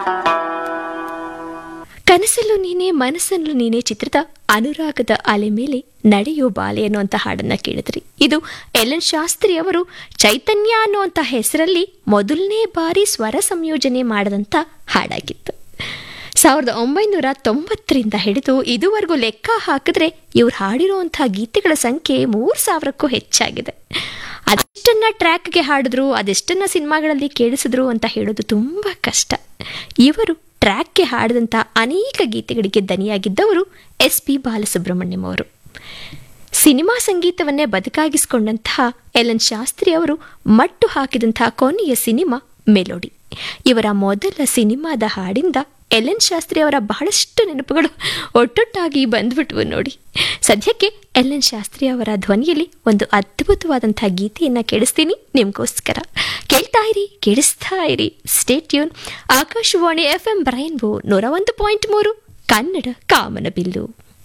ಕನಸಲ್ಲೂ ನೀನೇ ಮನಸ್ಸಲ್ಲೂ ನೀನೇ ಚಿತ್ರದ ಅನುರಾಗದ ಅಲೆ ಮೇಲೆ ನಡೆಯೋ ಬಾಲೆ ಅನ್ನುವಂಥ ಹಾಡನ್ನ ಕೇಳಿದ್ರಿ ಇದು ಎಲ್ ಎನ್ ಶಾಸ್ತ್ರಿ ಅವರು ಚೈತನ್ಯ ಅನ್ನುವಂಥ ಹೆಸರಲ್ಲಿ ಮೊದಲನೇ ಬಾರಿ ಸ್ವರ ಸಂಯೋಜನೆ ಮಾಡಿದಂಥ ಹಾಡಾಗಿತ್ತು ಸಾವಿರದ ಒಂಬೈನೂರ ತೊಂಬತ್ತರಿಂದ ಹಿಡಿದು ಇದುವರೆಗೂ ಲೆಕ್ಕ ಹಾಕಿದ್ರೆ ಇವ್ರು ಹಾಡಿರುವಂಥ ಗೀತೆಗಳ ಸಂಖ್ಯೆ ಮೂರು ಸಾವಿರಕ್ಕೂ ಹೆಚ್ಚಾಗಿದೆ ಅದೆಷ್ಟನ್ನ ಟ್ರ್ಯಾಕ್ಗೆ ಹಾಡಿದ್ರು ಅದೆಷ್ಟನ್ನ ಸಿನಿಮಾಗಳಲ್ಲಿ ಕೇಳಿಸಿದ್ರು ಅಂತ ಹೇಳೋದು ತುಂಬ ಕಷ್ಟ ಇವರು ಟ್ರ್ಯಾಕ್ಗೆ ಹಾಡಿದಂಥ ಅನೇಕ ಗೀತೆಗಳಿಗೆ ದನಿಯಾಗಿದ್ದವರು ಎಸ್ ಪಿ ಬಾಲಸುಬ್ರಹ್ಮಣ್ಯಂ ಅವರು ಸಿನಿಮಾ ಸಂಗೀತವನ್ನೇ ಬದುಕಾಗಿಸಿಕೊಂಡಂತಹ ಎಲ್ ಎನ್ ಶಾಸ್ತ್ರಿ ಅವರು ಮಟ್ಟು ಹಾಕಿದಂತಹ ಕೊನೆಯ ಸಿನಿಮಾ ಮೆಲೋಡಿ ಇವರ ಮೊದಲ ಸಿನಿಮಾದ ಹಾಡಿಂದ ಎಲ್ ಎನ್ ಶಾಸ್ತ್ರಿ ಅವರ ಬಹಳಷ್ಟು ನೆನಪುಗಳು ಒಟ್ಟೊಟ್ಟಾಗಿ ಬಂದ್ಬಿಟ್ವು ನೋಡಿ ಸದ್ಯಕ್ಕೆ ಎಲ್ ಎನ್ ಶಾಸ್ತ್ರಿ ಅವರ ಧ್ವನಿಯಲ್ಲಿ ಒಂದು ಅದ್ಭುತವಾದಂತಹ ಗೀತೆಯನ್ನ ಕೇಳಿಸ್ತೀನಿ ನಿಮ್ಗೋಸ್ಕರ ಕೇಳ್ತಾ ಇರಿ ಕೇಳಿಸ್ತಾ ಇರಿ stay tuned Akashvani F M rainbow ನೂರ ಒಂದು ಪಾಯಿಂಟ್ ಮೂರು ಕನ್ನಡ ಕಾಮನಬಿಲ್ಲು